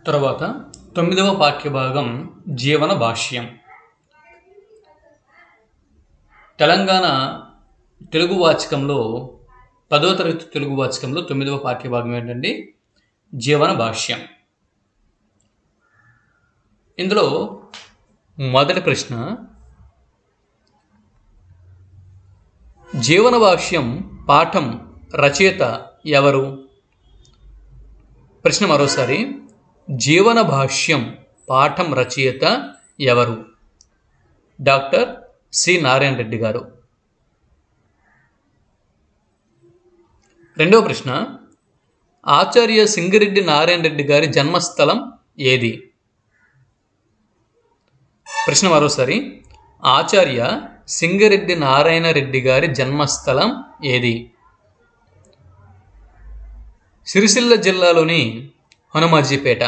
తర్వాత తొమ్మిదవ పాఠ్యభాగం జీవన భాష్యం తెలంగాణ తెలుగు వాచకంలో పదో తరగతి తెలుగు వాచకంలో తొమ్మిదవ పాఠ్యభాగం ఏంటండి జీవన భాష్యం ఇందులో మొదటి ప్రశ్న జీవన భాష్యం పాఠం రచయిత ఎవరు ప్రశ్న మరోసారి జీవన భాష్యం పాఠం రచయిత ఎవరు డాక్టర్ సి నారాయణ రెడ్డి గారు రెండవ ప్రశ్న ఆచార్య సింగిరెడ్డి నారాయణ రెడ్డి గారి జన్మస్థలం ఏది ప్రశ్న మరోసారి ఆచార్య సింగిరెడ్డి నారాయణ రెడ్డి గారి జన్మస్థలం ఏది సిరిసిల్ల జిల్లాలోని హనుమాజీపేట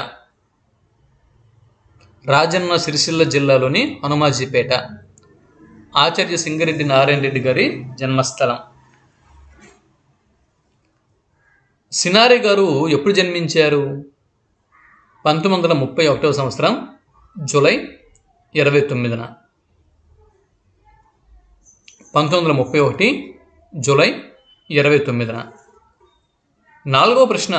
రాజన్న సిరిసిల్ల జిల్లాలోని హనుమాజీపేట ఆచార్య సింగిరెడ్డి నారాయణ రెడ్డి గారి జన్మస్థలం సినారి గారు ఎప్పుడు జన్మించారు పంతొమ్మిది వందల ముప్పై ఒకటవ సంవత్సరం జూలై ఇరవై తొమ్మిదిన పంతొమ్మిది వందల ముప్పై ఒకటి జూలై ఇరవై తొమ్మిదిన నాలుగో ప్రశ్న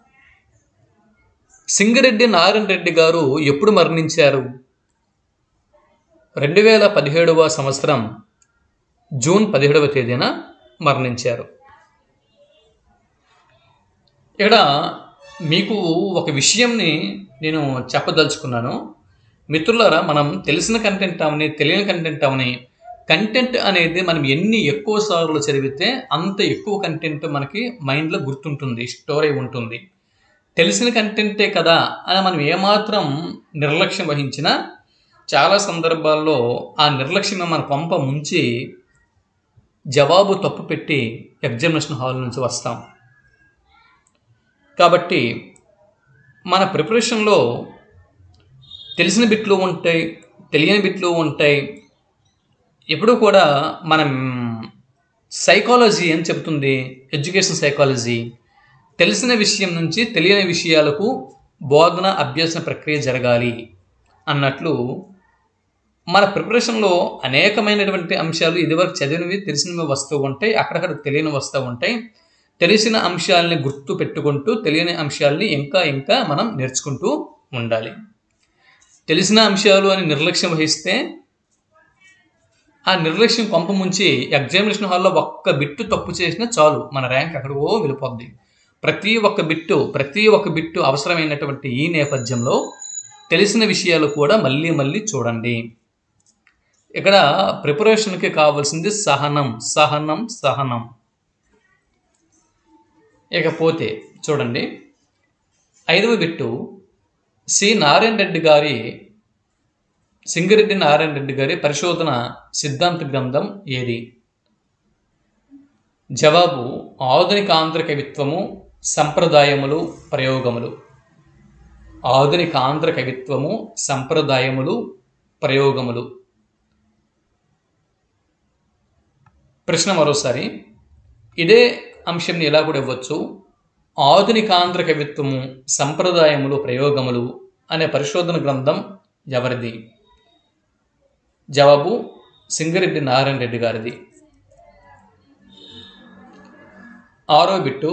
సింగిరెడ్డి నారాయణ రెడ్డి గారు ఎప్పుడు మరణించారు రెండు వేల పదిహేడవ సంవత్సరం జూన్ పదిహేడవ తేదీన మరణించారు ఇక్కడ మీకు ఒక విషయంని నేను చెప్పదలుచుకున్నాను మిత్రులారా మనం తెలిసిన కంటెంట్ అవని తెలియని కంటెంట్ అవని కంటెంట్ అనేది మనం ఎన్ని ఎక్కువ సార్లు చదివితే అంత ఎక్కువ కంటెంట్ మనకి మైండ్లో గుర్తుంటుంది స్టోర్ అయి ఉంటుంది తెలిసిన కంటెంటే కదా అని మనం ఏమాత్రం నిర్లక్ష్యం వహించినా చాలా సందర్భాల్లో ఆ నిర్లక్ష్యం మన కొంప ముంచి జవాబు తప్పు పెట్టి ఎగ్జామినేషన్ హాల్ నుంచి వస్తాం కాబట్టి మన ప్రిపరేషన్లో తెలిసిన బిట్లు ఉంటాయి తెలియని బిట్లు ఉంటాయి ఎప్పుడూ కూడా మనం సైకాలజీ అని చెబుతుంది ఎడ్యుకేషన్ సైకాలజీ తెలిసిన విషయం నుంచి తెలియని విషయాలకు బోధన అభ్యసన ప్రక్రియ జరగాలి అన్నట్లు మన ప్రిపరేషన్లో అనేకమైనటువంటి అంశాలు ఇదివరకు చదివినవి తెలిసినవి వస్తూ ఉంటాయి అక్కడక్కడ తెలియని వస్తూ ఉంటాయి తెలిసిన అంశాలని గుర్తు పెట్టుకుంటూ తెలియని అంశాలని ఇంకా ఇంకా మనం నేర్చుకుంటూ ఉండాలి తెలిసిన అంశాలు అని నిర్లక్ష్యం వహిస్తే ఆ నిర్లక్ష్యం కొంప ముంచి ఎగ్జామినేషన్ హాల్లో ఒక్క బిట్టు తప్పు చేసినా చాలు మన ర్యాంక్ అక్కడికో వెళ్ళిపోద్ది ప్రతి ఒక్క బిట్టు ప్రతి ఒక్క బిట్టు అవసరమైనటువంటి ఈ నేపథ్యంలో తెలిసిన విషయాలు కూడా మళ్ళీ మళ్ళీ చూడండి ఇక్కడ ప్రిపరేషన్కి కావాల్సింది సహనం సహనం సహనం ఇకపోతే చూడండి ఐదవ బిట్టు సి నారాయణ రెడ్డి గారి సింగిరెడ్డి నారాయణ రెడ్డి గారి పరిశోధన సిద్ధాంత గ్రంథం ఏది జవాబు ఆధునిక ఆంధ్ర కవిత్వము సంప్రదాయములు ప్రయోగములు ఆధునిక ఆంధ్ర కవిత్వము సంప్రదాయములు ప్రయోగములు ప్రశ్న మరోసారి ఇదే అంశంని ఎలా కూడా ఇవ్వచ్చు ఆధునిక ఆంధ్ర కవిత్వము సంప్రదాయములు ప్రయోగములు అనే పరిశోధన గ్రంథం ఎవరిది జవాబు సింగరెడ్డి నారాయణ రెడ్డి గారిది ఆరో బిట్టు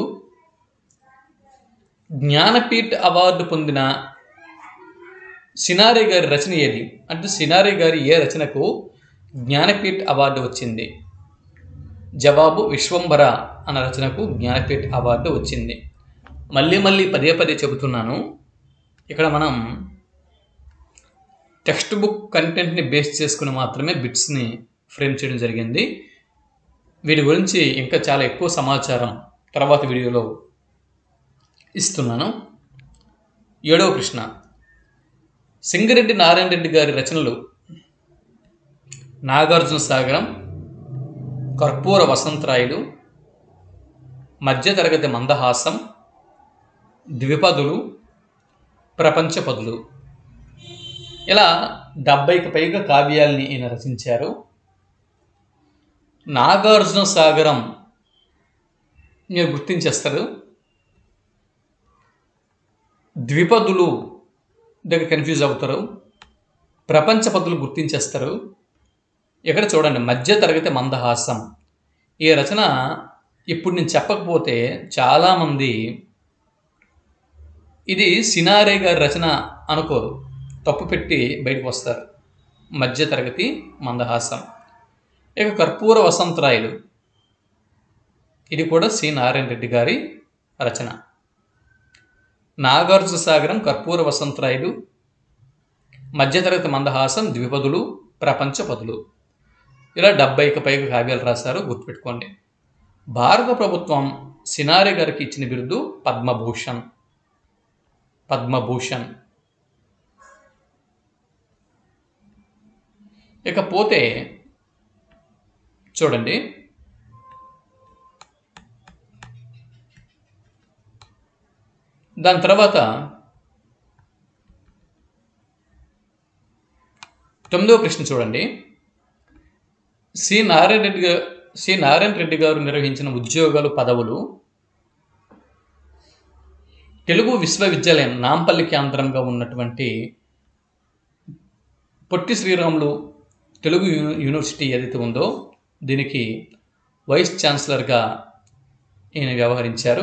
జ్ఞానపీఠ్ అవార్డు పొందిన సినారే గారి రచన ఏది అంటే సినారే గారి ఏ రచనకు జ్ఞానపీఠ్ అవార్డు వచ్చింది జవాబు విశ్వంభర అన్న రచనకు జ్ఞానపీఠ్ అవార్డు వచ్చింది మళ్ళీ మళ్ళీ పదే పదే చెబుతున్నాను ఇక్కడ మనం టెక్స్ట్ బుక్ కంటెంట్ని బేస్ చేసుకుని మాత్రమే బిట్స్ని ఫ్రేమ్ చేయడం జరిగింది వీటి గురించి ఇంకా చాలా ఎక్కువ సమాచారం తర్వాత వీడియోలో ఇస్తున్నాను ఏడవ ప్రశ్న సింగిరెడ్డి నారాయణ రెడ్డి గారి రచనలు నాగార్జున సాగరం కర్పూర వసంతరాయులు మధ్యతరగతి మందహాసం ద్విపదులు ప్రపంచ పదులు ఇలా డెబ్బైకి పైగా కావ్యాల్ని ఈయన రచించారు నాగార్జున సాగరం మీరు గుర్తించేస్తారు ద్విపదులు దగ్గర కన్ఫ్యూజ్ అవుతారు ప్రపంచ పద్ధతులు గుర్తించేస్తారు ఇక్కడ చూడండి మధ్య తరగతి మందహాసం ఈ రచన ఇప్పుడు నేను చెప్పకపోతే చాలామంది ఇది సినారే గారి రచన అనుకోరు తప్పు పెట్టి బయటకు వస్తారు మధ్య తరగతి మందహాసం ఇక కర్పూర వసంతరాయలు ఇది కూడా సి నారాయణ రెడ్డి గారి రచన నాగార్జున సాగరం కర్పూర వసంతరాయలు మధ్యతరగతి మందహాసం ద్విపదులు ప్రపంచ పదులు ఇలా డెబ్బైకి పైగా కావ్యాలు రాశారు గుర్తుపెట్టుకోండి భారత ప్రభుత్వం సినారి గారికి ఇచ్చిన బిరుదు పద్మభూషణ్ పద్మభూషణ్ ఇకపోతే చూడండి దాని తర్వాత తొమ్మిదవ ప్రశ్న చూడండి సి నారాయణ రెడ్డి గారు సి నారాయణ రెడ్డి గారు నిర్వహించిన ఉద్యోగాలు పదవులు తెలుగు విశ్వవిద్యాలయం నాంపల్లి కేంద్రంగా ఉన్నటువంటి పొట్టి శ్రీరాములు తెలుగు యు- యూనివర్సిటీ ఏదైతే ఉందో దీనికి వైస్ ఛాన్సలర్గా ఈయన వ్యవహరించారు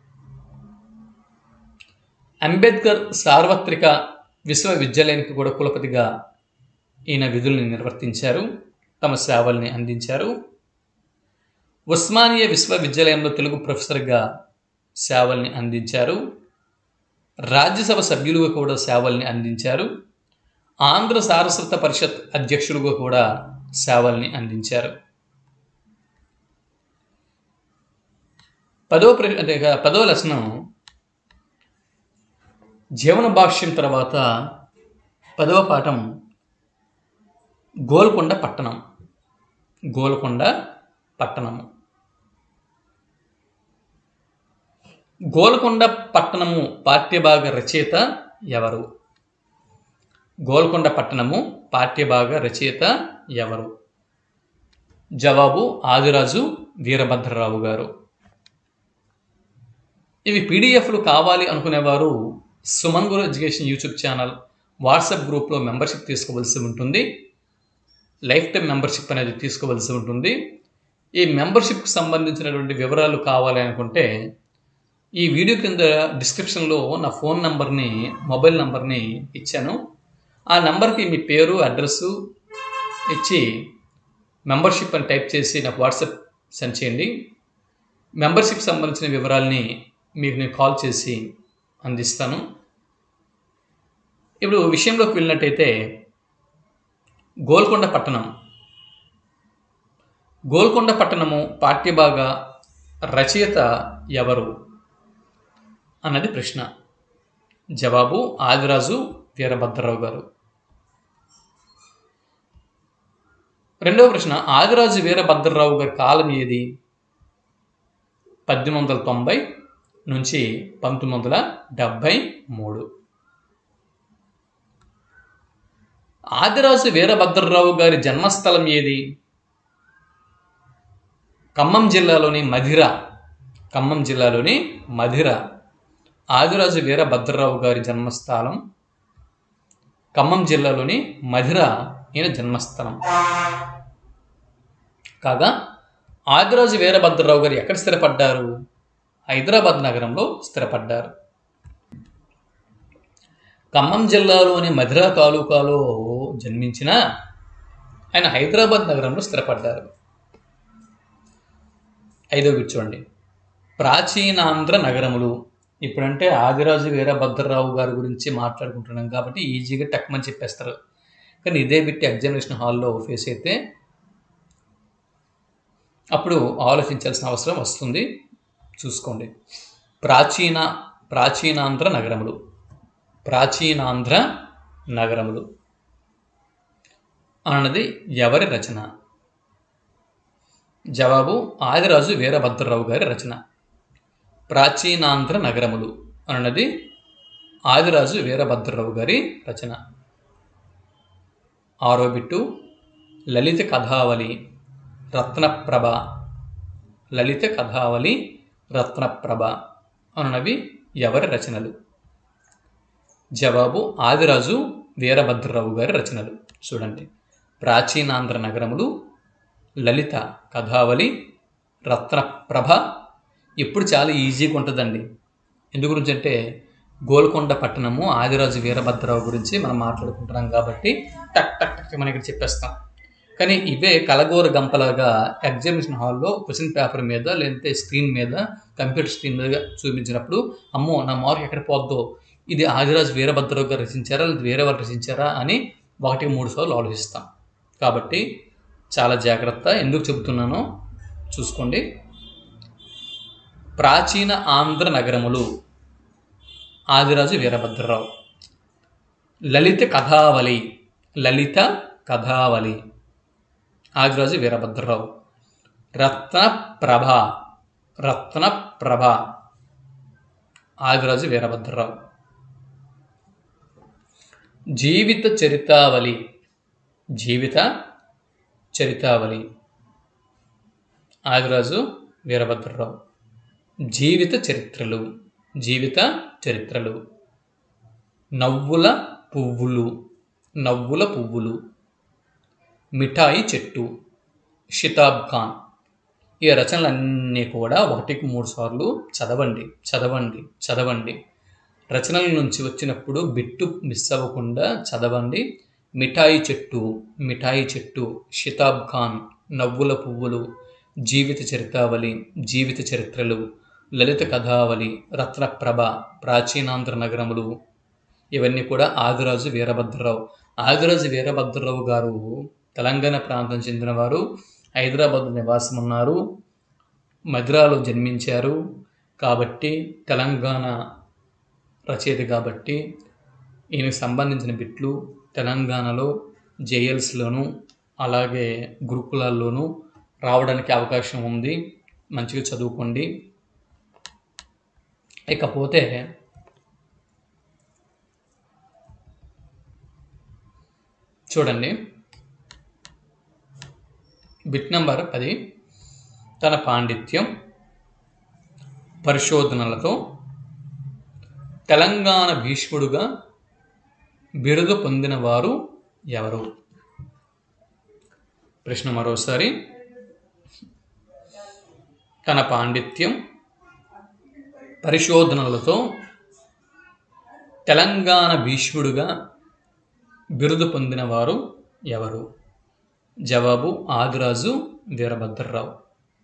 అంబేద్కర్ సార్వత్రిక విశ్వవిద్యాలయానికి కూడా కులపతిగా ఈయన విధుల్ని నిర్వర్తించారు తమ సేవల్ని అందించారు ఉస్మానియా విశ్వవిద్యాలయంలో తెలుగు ప్రొఫెసర్గా సేవల్ని అందించారు రాజ్యసభ సభ్యులుగా కూడా సేవల్ని అందించారు ఆంధ్ర సారస్వత పరిషత్ అధ్యక్షులుగా కూడా సేవల్ని అందించారు పదో ప్ర అంటే ఇక పదో లక్షణం జీవన భాష్యం తర్వాత పదవ పాఠం గోల్కొండ పట్టణం గోల్కొండ పట్టణము గోల్కొండ పట్టణము పాఠ్యభాగ రచయిత ఎవరు గోల్కొండ పట్టణము పాఠ్యభాగ రచయిత ఎవరు జవాబు ఆదిరాజు వీరభద్రరావు గారు ఇవి పీడిఎఫ్లు కావాలి అనుకునేవారు Suman Guru education YouTube channel WhatsApp గ్రూప్లో మెంబర్షిప్ తీసుకోవాల్సి ఉంటుంది లైఫ్ టైం మెంబర్షిప్ అనేది తీసుకోవాల్సి ఉంటుంది ఈ మెంబర్షిప్కి సంబంధించినటువంటి వివరాలు కావాలి అనుకుంటే ఈ వీడియో కింద డిస్క్రిప్షన్లో నా ఫోన్ నంబర్ని మొబైల్ నంబర్ని ఇచ్చాను ఆ నంబర్కి మీ పేరు అడ్రస్సు ఇచ్చి మెంబర్షిప్ అని టైప్ చేసి నాకు వాట్సాప్ సెండ్ చేయండి మెంబర్షిప్ సంబంధించిన వివరాల్ని మీకు నేను కాల్ చేసి అందిస్తాను ఇప్పుడు విషయంలోకి వెళ్ళినట్టయితే గోల్కొండ పట్టణం గోల్కొండ పట్టణము పాఠ్యభాగ రచయిత ఎవరు అన్నది ప్రశ్న జవాబు ఆదిరాజు వీరభద్రరావు గారు రెండవ ప్రశ్న ఆదిరాజు వీరభద్రరావు గారి కాలం ఏది పద్దెనిమిది వందల తొంభై నుంచి పంతొమ్మిది వందల డెబ్భై మూడు ఆదిరాజు వీరభద్రరావు గారి జన్మస్థలం ఏది ఖమ్మం జిల్లాలోని మధిర ఖమ్మం జిల్లాలోని మధిర ఆదిరాజు వీరభద్రరావు గారి జన్మస్థలం ఖమ్మం జిల్లాలోని మధిర ఈయన జన్మస్థలం కాగా ఆదిరాజు వీరభద్రరావు గారు ఎక్కడ స్థిరపడ్డారు హైదరాబాద్ నగరంలో స్థిరపడ్డారు ఖమ్మం జిల్లాలోని మధిర తాలూకాలో జన్మించిన ఆయన హైదరాబాద్ నగరంలో స్థిరపడ్డారు ఐదో చూడండి ప్రాచీనాంధ్ర నగరములు ఇప్పుడంటే ఆదిరాజు వీరభద్రరావు గారి గురించి మాట్లాడుకుంటున్నాం కాబట్టి ఈజీగా టక్మని చెప్పేస్తారు కానీ ఇదే బిట్టి ఎగ్జామినేషన్ హాల్లో ఫేస్ అయితే అప్పుడు ఆలోచించాల్సిన అవసరం వస్తుంది చూసుకోండి ప్రాచీన ప్రాచీనాంధ్ర నగరములు ప్రాచీనాంధ్ర నగరములు అన్నది ఎవరి రచన జవాబు ఆదిరాజు వీరభద్రరావు గారి రచన ప్రాచీనాంధ్ర నగరములు అన్నది ఆదిరాజు వీరభద్రరావు గారి రచన ఆరో బిట్టు లలిత కథావళి రత్నప్రభ లలిత కథావళి రత్నప్రభ అన్నవి ఎవరి రచనలు జవాబు ఆదిరాజు వీరభద్రరావు గారి రచనలు చూడండి ప్రాచీనాంధ్ర నగరములు లలిత కథావళి రత్నప్రభ ఇప్పుడు చాలా ఈజీగా ఉంటుందండి ఎందు గురించి అంటే గోల్కొండ పట్టణము ఆదిరాజు వీరభద్రరావు గురించి మనం మాట్లాడుకుంటున్నాం కాబట్టి టక్ టక్ టక్ మనం ఇక్కడ చెప్పేస్తాం కానీ ఇవే కలగోర గంపలాగా ఎగ్జామినేషన్ హాల్లో క్వశ్చన్ పేపర్ మీద లేదంటే స్క్రీన్ మీద కంప్యూటర్ స్క్రీన్ మీద చూపించినప్పుడు అమ్మో నా మార్క్ ఎక్కడ పోద్దో ఇది ఆదిరాజు వీరభద్రరావు గారు రచించారా లేదా వేరే వాళ్ళు రచించారా అని ఒకటి మూడు సార్లు ఆలోచిస్తాం కాబట్టి చాలా జాగ్రత్త ఎందుకు చెబుతున్నానో చూసుకోండి ప్రాచీన ఆంధ్ర నగరములు ఆదిరాజు వీరభద్రరావు లలిత కథావళి లలిత కథావళి ఆదిరాజు వీరభద్రరావు రత్నప్రభ రత్నప్రభ ఆదిరాజు వీరభద్రరావు జీవిత చరితావళి జీవిత చరితావళి ఆదిరాజు వీరభద్రరావు జీవిత చరిత్రలు జీవిత చరిత్రలు నవ్వుల పువ్వులు నవ్వుల పువ్వులు మిఠాయి చెట్టు షితాబ్ ఖాన్ ఈ రచనలన్నీ కూడా ఒకటికి మూడు సార్లు చదవండి చదవండి చదవండి రచనల నుంచి వచ్చినప్పుడు బిట్టు మిస్ అవ్వకుండా చదవండి మిఠాయి చెట్టు మిఠాయి చెట్టు షితాబ్ ఖాన్ నవ్వుల పువ్వులు జీవిత చరితావళి జీవిత చరిత్రలు లలిత కథావళి రత్నప్రభ ప్రాచీనాంధ్ర నగరములు ఇవన్నీ కూడా ఆదిరాజు వీరభద్రరావు ఆదిరాజు వీరభద్రరావు గారు తెలంగాణ ప్రాంతం చెందినవారు హైదరాబాద్ నివాసం ఉన్నారు మధురాలో జన్మించారు కాబట్టి తెలంగాణ రచయిత కాబట్టి ఈయనకు సంబంధించిన బిట్లు తెలంగాణలో జేఎల్స్లోను అలాగే గురుకులాల్లోనూ రావడానికి అవకాశం ఉంది మంచిగా చదువుకోండి ఇకపోతే చూడండి బిట్ నంబర్ పది తన పాండిత్యం పరిశోధనలతో తెలంగాణ భీష్ముడుగా బిరుదు పొందిన వారు ఎవరు ప్రశ్న మరోసారి తన పాండిత్యం పరిశోధనలతో తెలంగాణ భీష్ముడుగా బిరుదు పొందిన వారు ఎవరు జవాబు ఆదిరాజు వీరభద్రరావు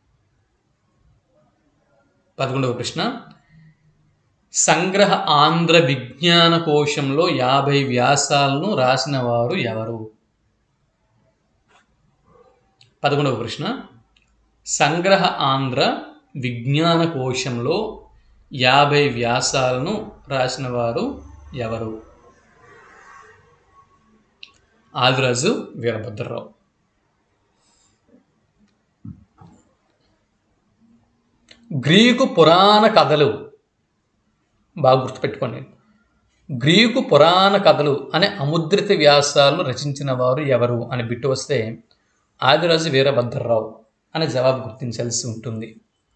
పదకొండవ ప్రశ్న సంగ్రహ ఆంధ్ర విజ్ఞాన కోశంలో యాభై వ్యాసాలను రాసిన వారు ఎవరు పదకొండవ ప్రశ్న సంగ్రహ ఆంధ్ర విజ్ఞాన కోశంలో యాభై వ్యాసాలను రాసిన వారు ఎవరు ఆదిరాజు వీరభద్రరావు గ్రీకు పురాణ కథలు బాగా గుర్తుపెట్టుకోండి గ్రీకు పురాణ కథలు అనే అముద్రిత వ్యాసాలను రచించిన వారు ఎవరు అని బిట్టు వస్తే ఆదిరాజు వీరభద్రరావు అనే జవాబు గుర్తించాల్సి ఉంటుంది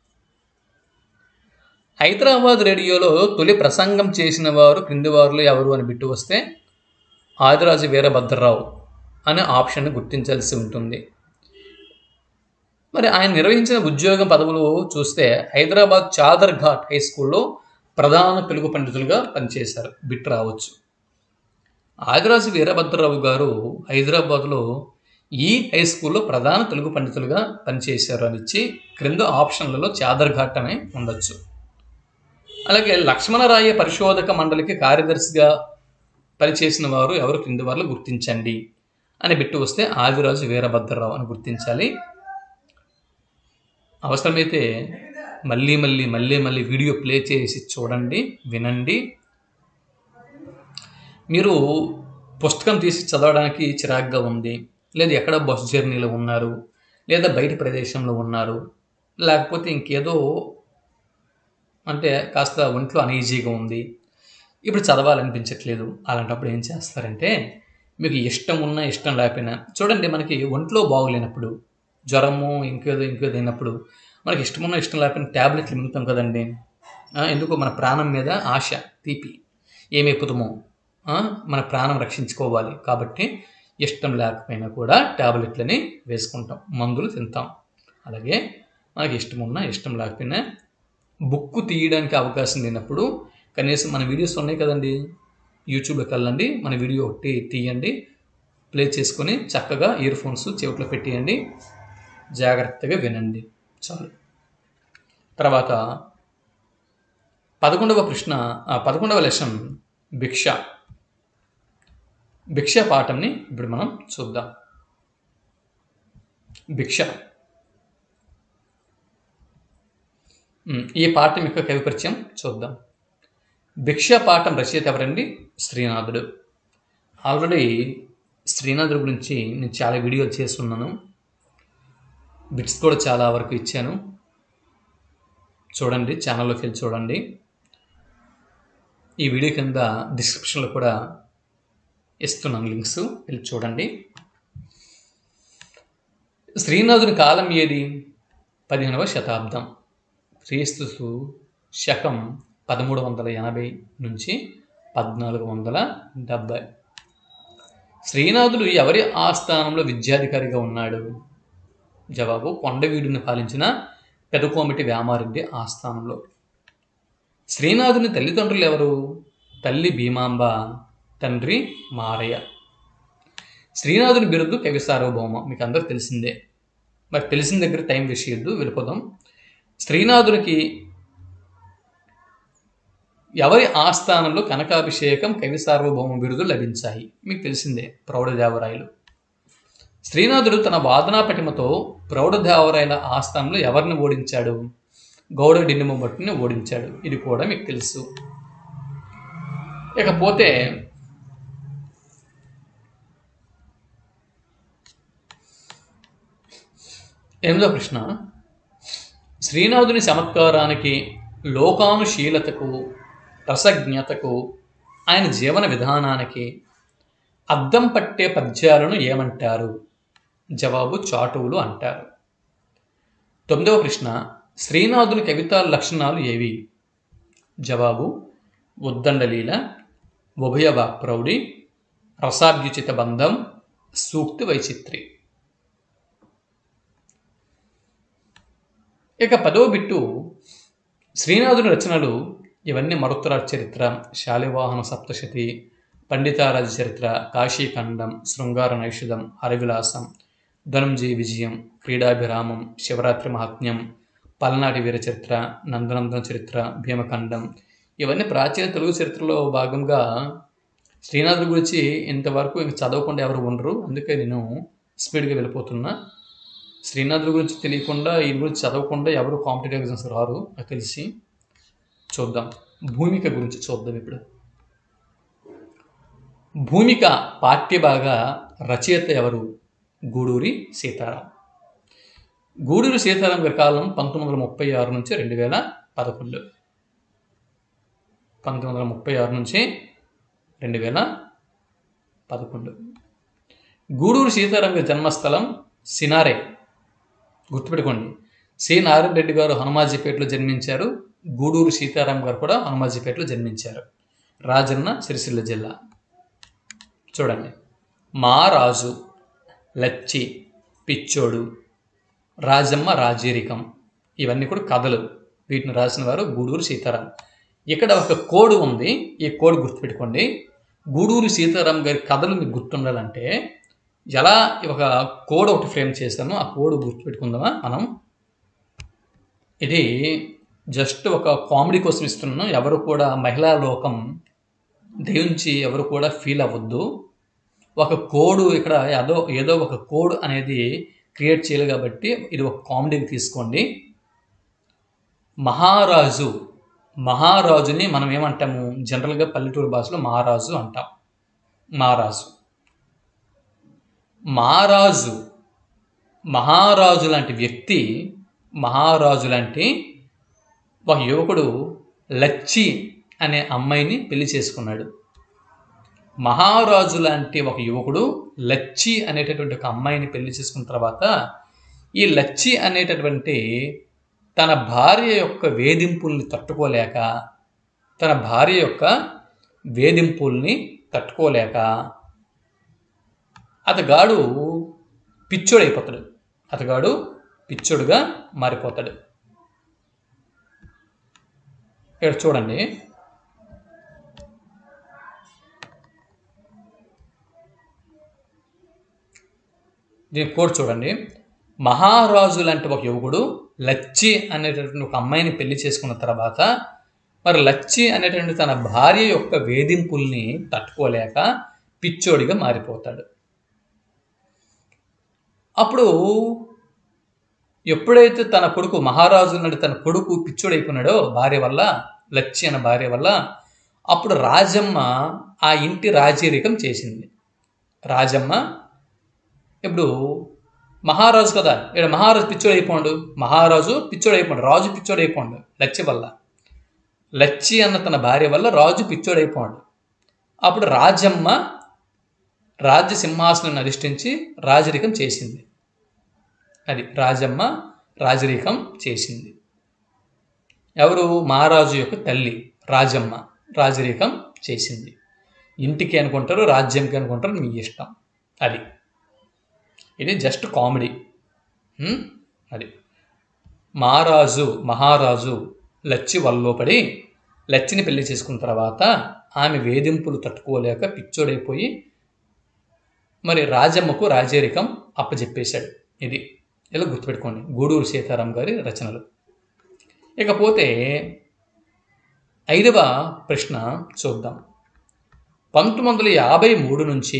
హైదరాబాద్ రేడియోలో తొలి ప్రసంగం చేసిన వారు క్రింది వారిలో ఎవరు అని బిట్టు వస్తే ఆదిరాజు వీరభద్రరావు అనే ఆప్షన్ గుర్తించాల్సి ఉంటుంది మరి ఆయన నిర్వహించిన ఉద్యోగం పదవులు చూస్తే హైదరాబాద్ చాదర్ ఘాట్ హై స్కూల్లో ప్రధాన తెలుగు పండితులుగా పనిచేశారు బిట్ రావచ్చు ఆదిరాజు వీరభద్రరావు గారు హైదరాబాద్లో ఈ హై స్కూల్లో ప్రధాన తెలుగు పండితులుగా పనిచేశారు అని ఇచ్చి క్రింద ఆప్షన్లలో చాదర్ ఘాట్ అనే ఉండొచ్చు అలాగే లక్ష్మణరాయ పరిశోధక మండలికి కార్యదర్శిగా పనిచేసిన వారు ఎవరు క్రింది వారు గుర్తించండి అని బిట్టు వస్తే ఆదిరాజు వీరభద్రరావు అని గుర్తించాలి అవసరమైతే మళ్ళీ మళ్ళీ మళ్ళీ మళ్ళీ వీడియో ప్లే చేసి చూడండి వినండి మీరు పుస్తకం తీసి చదవడానికి చిరాగ్గా ఉంది లేదా ఎక్కడ బస్ జర్నీలో ఉన్నారు లేదా బయట ప్రదేశంలో ఉన్నారు లేకపోతే ఇంకేదో అంటే కాస్త ఒంట్లో అనీజీగా ఉంది ఇప్పుడు చదవాలనిపించట్లేదు అలాంటప్పుడు ఏం చేస్తారంటే మీకు ఇష్టం ఉన్నా ఇష్టం లేకపోయినా చూడండి మనకి ఒంట్లో బాగోలేనప్పుడు జ్వరము ఇంకేదో ఇంకేదో అయినప్పుడు మనకి ఇష్టమున్నా ఇష్టం లేకపోయినా ట్యాబ్లెట్లు మింగుతాం కదండి ఆ, ఎందుకో మన ప్రాణం మీద ఆశ తీపి ఏమి ఎక్కుతామో ఆ, మన ప్రాణం రక్షించుకోవాలి కాబట్టి ఇష్టం లేకపోయినా కూడా ట్యాబ్లెట్లని వేసుకుంటాం మందులు తింటాం అలాగే మనకి ఇష్టం ఉన్నా ఇష్టం లేకపోయినా బుక్ తీయడానికి అవకాశం లేనప్పుడు కనీసం మన వీడియోస్ ఉన్నాయి కదండి యూట్యూబ్లోకి వెళ్ళండి మన వీడియో ఒకటి తీయండి ప్లే చేసుకొని చక్కగా ఇయర్ ఫోన్స్ చెవిట్లో పెట్టేయండి జాగ్రత్తగా వినండి చాలు తర్వాత పదకొండవ ప్రశ్న ఆ, పదకొండవ లెసన్ భిక్ష భిక్ష పాఠంని ఇప్పుడు మనం చూద్దాం భిక్ష ఉమ్, ఈ పాఠం యొక్క కవి పరిచయం చూద్దాం భిక్ష పాఠం రచయిత ఎవరండి శ్రీనాథుడు ఆల్రెడీ శ్రీనాథుడి గురించి నేను చాలా వీడియోలు చేస్తున్నాను బిట్స్ కూడా చాలా వరకు ఇచ్చాను చూడండి ఛానల్లోకి వెళ్ళి చూడండి ఈ వీడియో కింద డిస్క్రిప్షన్లో కూడా ఇస్తున్నాను లింక్స్ వెళ్ళి చూడండి శ్రీనాథుని కాలం ఏది పదిహేనవ శతాబ్దం క్రీస్తు శకం పదమూడు వందల ఎనభై నుంచి పద్నాలుగు వందల డెబ్భై శ్రీనాథుడు ఎవరి ఆస్థానంలో విద్యాధికారిగా ఉన్నాడు జవాబు కొండవీడుని పాలించిన పెదకోమిటి వేమారెడ్డి ఆస్థానంలో శ్రీనాథుని తల్లిదండ్రులు ఎవరు తల్లి భీమాంబ తండ్రి మారయ్య శ్రీనాథుని బిరుదు కవి సార్వభౌమ మీకు అందరూ తెలిసిందే మరి తెలిసిన దగ్గర టైం వేసేయద్దు వెళ్ళిపోదాం శ్రీనాథునికి ఎవరి ఆస్థానంలో కనకాభిషేకం కవి సార్వభౌమ బిరుదు లభించాయి మీకు తెలిసిందే ప్రౌఢదేవరాయలు శ్రీనాథుడు తన వాదనా పటిమతో ప్రౌఢదేవరాయల ఆస్థానంలో ఎవరిని ఓడించాడు గౌడ డిన్నమ భట్టుని ఓడించాడు ఇది కూడా మీకు తెలుసు ఇకపోతే ఎనిమిదో ప్రశ్న శ్రీనాథుని చమత్కారానికి లోకానుశీలతకు రసజ్ఞతకు ఆయన జీవన విధానానికి అద్దం పట్టే పద్యాలను ఏమంటారు జవాబు చాటువులు అంటారు తొమ్మిదవ ప్రశ్న శ్రీనాథుని కవితా లక్షణాలు ఏవి జవాబు ఉద్దండలీల ఉభయ వాక్ప్రౌఢి రసాభ్యుచిత బంధం సూక్తి వైచిత్రి ఇక పదో బిట్టు శ్రీనాథుని రచనలు ఇవన్నీ మరుత్తరాజ్ చరిత్ర శాలివాహన సప్తశతి పండితారాజ చరిత్ర కాశీఖండం శృంగార నైషధం హరవిలాసం ధనుంజయ విజయం క్రీడాభిరామం శివరాత్రి మహాత్మ్యం పల్నాటి వీర చరిత్ర నందనందన చరిత్ర భీమఖండం ఇవన్నీ ప్రాచీన తెలుగు చరిత్రలో భాగంగా శ్రీనాథుడి గురించి ఇంతవరకు ఇంక చదవకుండా ఎవరు ఉండరు అందుకే నేను స్పీడ్గా వెళ్ళిపోతున్నా శ్రీనాథుడి గురించి తెలియకుండా ఈయన గురించి చదవకుండా ఎవరు కాంపిటేటివ్ ఎగ్జామ్స్ రారు నాకు తెలిసి చూద్దాం భూమిక గురించి చూద్దాం ఇప్పుడు భూమిక పాఠ్యభాగ రచయిత ఎవరు గూడూరి సీతారాం గూడూరి సీతారాం గారి కాలం పంతొమ్మిది వందల ముప్పై ఆరు నుంచి రెండు వేల పదకొండు పంతొమ్మిది వందల ముప్పై ఆరు నుంచి రెండు వేల పదకొండు గూడూరు సీతారాం గారి జన్మస్థలం సినారే గుర్తుపెట్టుకోండి సి నారాయణ రెడ్డి గారు హనుమాజీపేటలో జన్మించారు గూడూరు సీతారాం గారు కూడా హనుమాజీపేటలో జన్మించారు రాజన్న సిరిసిల్ల జిల్లా చూడండి మా రాజు లచ్చి పిచ్చోడు రాజమ్మ రాజేరికం ఇవన్నీ కూడా కథలు వీటిని రాసిన వారు గూడూరు సీతారాం ఇక్కడ ఒక కోడ్ ఉంది ఈ కోడ్ గుర్తుపెట్టుకోండి గూడూరు సీతారాం గారి కథలు మీకు గుర్తుండాలంటే ఎలా ఒక కోడ్ ఒకటి ఫ్రేమ్ చేస్తానో ఆ కోడ్ గుర్తుపెట్టుకుందామా మనం ఇది జస్ట్ ఒక కామెడీ కోసం ఇస్తున్నాను ఎవరు కూడా మహిళా లోకం దయించి ఎవరు కూడా ఫీల్ అవ్వద్దు ఒక కోడ్ ఇక్కడ ఏదో ఏదో ఒక కోడ్ అనేది క్రియేట్ చేయాలి కాబట్టి ఇది ఒక కామెడీకి తీసుకోండి మహారాజు మహారాజుని మనం ఏమంటాము జనరల్గా పల్లెటూరు భాషలో మహారాజు అంటాం మహారాజు మహారాజు మహారాజు లాంటి వ్యక్తి మహారాజు లాంటి ఒక యువకుడు లచ్చి అనే అమ్మాయిని పెళ్లి చేసుకున్నాడు మహారాజు లాంటి ఒక యువకుడు లచ్చి అనేటటువంటి ఒక అమ్మాయిని పెళ్లి చేసుకున్న తర్వాత ఈ లచ్చి అనేటటువంటి తన భార్య యొక్క వేధింపుల్ని తట్టుకోలేక తన భార్య యొక్క వేధింపుల్ని తట్టుకోలేక అతగాడు పిచ్చోడైపోతాడు అతగాడు పిచ్చోడుగా మారిపోతాడు ఇక్కడ చూడండి దీని కోడ్ చూడండి మహారాజు లాంటి ఒక యువకుడు లచ్చి అనేటటువంటి ఒక అమ్మాయిని పెళ్లి చేసుకున్న తర్వాత మరి లచ్చి అనేటువంటి తన భార్య యొక్క వేధింపుల్ని తట్టుకోలేక పిచ్చోడిగా మారిపోతాడు అప్పుడు ఎప్పుడైతే తన కొడుకు మహారాజు నాడు తన కొడుకు పిచ్చోడైపోయినాడో భార్య వల్ల లచ్చి అన్న భార్య వల్ల అప్పుడు రాజమ్మ ఆ ఇంటి రాజరికం చేసింది రాజమ్మ ఇప్పుడు మహారాజు కదా ఇక్కడ మహారాజు పిచ్చోడు అయిపోండు మహారాజు పిచ్చోడు అయిపోండు రాజు పిచ్చోడు అయిపోండు లచ్చి వల్ల లచ్చి అన్న తన భార్య వల్ల రాజు పిచ్చోడు అయిపోండు అప్పుడు రాజమ్మ రాజ్య సింహాసనం అధిష్ఠించి రాజరికం చేసింది అది రాజమ్మ రాజరికం చేసింది ఎవరు మహారాజు యొక్క తల్లి రాజమ్మ రాజరికం చేసింది ఇంటికి అనుకుంటారు రాజ్యంకి అనుకుంటారు మీ ఇష్టం అది ఇది జస్ట్ కామెడీ హ్మ్? అది మహారాజు మహారాజు లచ్చి వల్లోపడి లచ్చిని పెళ్లి చేసుకున్న తర్వాత ఆమె వేధింపులు తట్టుకోలేక పిచ్చోడైపోయి మరి రాజమ్మకు రాజరికం అప్పచెప్పేశాడు ఇది ఇలా గుర్తుపెట్టుకోండి గూడూరు సీతారాం గారి రచనలు ఇకపోతే ఐదవ ప్రశ్న చూద్దాం పంతొమ్మిది వందల యాభై మూడు నుంచి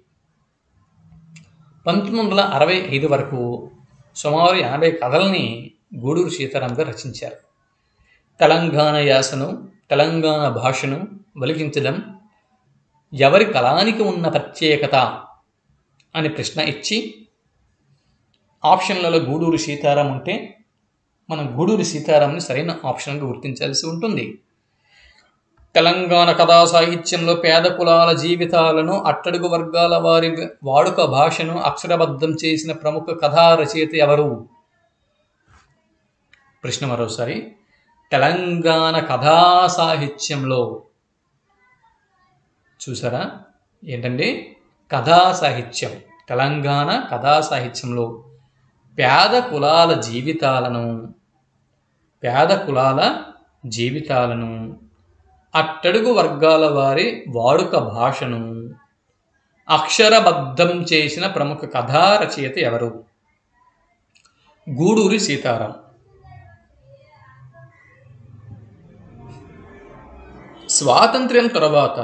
పంతొమ్మిది వందల అరవై ఐదు వరకు సుమారు యాభై కథల్ని గూడూరు సీతారాం గారు రచించారు తెలంగాణ యాసను తెలంగాణ భాషను వలికించడం ఎవరి కళానికి ఉన్న ప్రత్యేకత అని ప్రశ్న ఇచ్చి ఆప్షన్లలో గూడూరు సీతారాం ఉంటే మనం గూడూరు సీతారాంని సరైన ఆప్షన్గా గుర్తించాల్సి ఉంటుంది తెలంగాణ కథా సాహిత్యంలో పేద కులాల జీవితాలను అట్టడుగు వర్గాల వారి వాడుక భాషను అక్షరబద్ధం చేసిన ప్రముఖ కథా రచయిత ఎవరు ప్రశ్న మరోసారి తెలంగాణ కథా సాహిత్యంలో చూసారా ఏంటండి కథా సాహిత్యం తెలంగాణ కథా సాహిత్యంలో పేద కులాల జీవితాలను పేద కులాల జీవితాలను అట్టడుగు వర్గాల వారి వాడుక భాషను అక్షరబద్ధం చేసిన ప్రముఖ కథా రచయిత ఎవరు గూడూరి సీతారాం స్వాతంత్ర్యం తర్వాత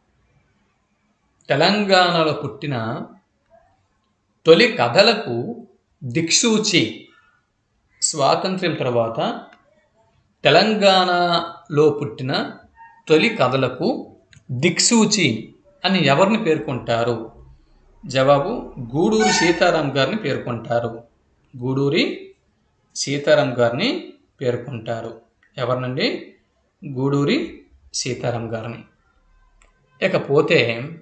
తెలంగాణలో పుట్టిన తొలి కథలకు దిక్సూచి స్వాతంత్ర్యం తర్వాత తెలంగాణలో పుట్టిన తొలి కథలకు దిక్సూచి అని ఎవరిని పేర్కొంటారు జవాబు గూడూరి సీతారాం గారిని పేర్కొంటారు గూడూరి సీతారాం గారిని పేర్కొంటారు ఎవరినండి గూడూరి సీతారాం గారిని ఇకపోతే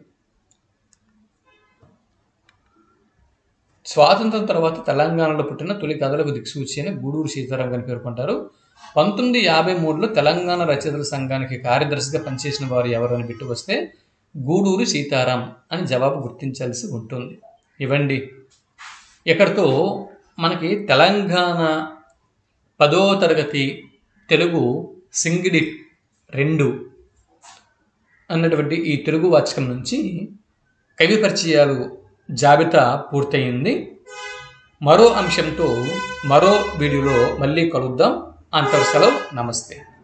స్వాతంత్రం తర్వాత తెలంగాణలో పుట్టిన తొలి కథలకు దిక్సూచి అని గూడూరు సీతారాం గారిని పేర్కొంటారు పంతొమ్మిది యాభై మూడులో తెలంగాణ రచయితల సంఘానికి కార్యదర్శిగా పనిచేసిన వారు ఎవరు అని బిట్టు వస్తే గూడూరు సీతారాం అని జవాబు గుర్తించాల్సి ఉంటుంది ఇవ్వండి ఇక్కడితో మనకి తెలంగాణ పదో తరగతి తెలుగు సింగిడి రెండు అన్నటువంటి ఈ తెలుగు వాచకం నుంచి కవి పరిచయాలు జాబితా పూర్తయింది మరో అంశంతో మరో వీడియోలో మళ్ళీ కలుద్దాం అంతవరకు సెలవు నమస్తే